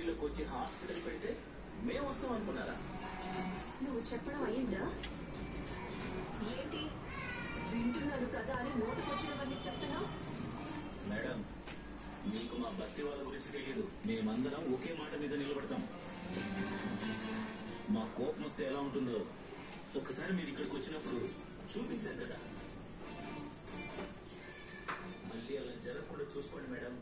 సిటీలోకి వచ్చి హాస్పిటల్ పెడితే మేము వస్తాం అనుకున్నారా నువ్వు చెప్పడం అయిందా ఏంటి వింటున్నాను కదా అని నోటుకొచ్చినవన్నీ చెప్తున్నావు మేడం మీకు మా బస్తీ వాళ్ళ గురించి తెలియదు మేమందరం ఒకే మాట మీద నిలబడతాం మా కోపం వస్తే ఎలా ఉంటుందో ఒకసారి మీరు ఇక్కడికి వచ్చినప్పుడు చూపించాం కదా మళ్ళీ అలా జరగకుండా చూసుకోండి మేడం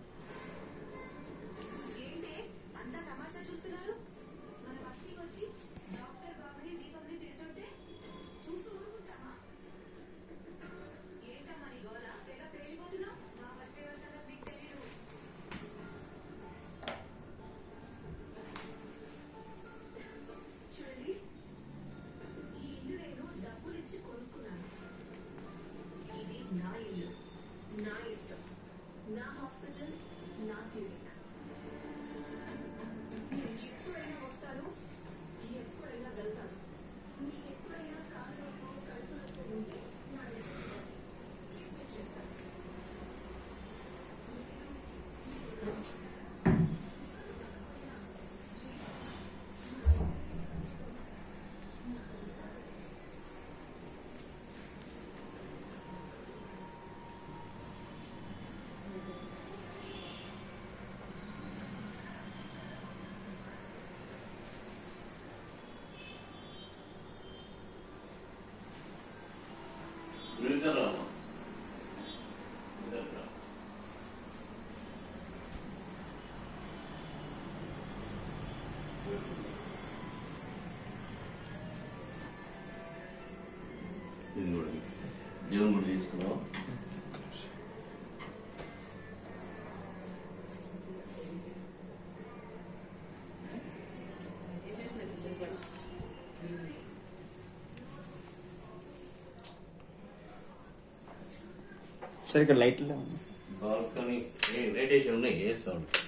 ఏంటి అంతా తమాషా చూస్తున్నారు మన బస్తీకి వచ్చి డాక్టర్ బాబుని దీపంని తిడుతుంటే చూస్తూ ఊరుకుంటామా ఏంటమ్మా నీ గోల తెగ పేలిపోతున్నావు మా బస్తీ వాళ్ళ సంగతి నీకు తెలియదు చూడండి ఈ ఇల్లు నేను డబ్బులిచ్చి కొనుక్కున్నాను ఇది నా ఇల్లు నా ఇష్టం నా హాస్పిటల్ నా క్లినిక్ నేను ఎప్పుడైనా వస్తాను ఎప్పుడైనా వెళ్తాను మీకు ఎప్పుడైనా కాళ్ళు నొప్పి కడుపు నొప్పి ఉంటే నా దగ్గర రండి. ట్రీట్మెంట్ చేస్తాను నిద్ర ఇది కూడా దేవుని కూడా తీసుకున్నావు సరే ఇక్కడ లైట్లు బాల్కనీ రేడియేషన్ ఉన్నాయి వేస్తాను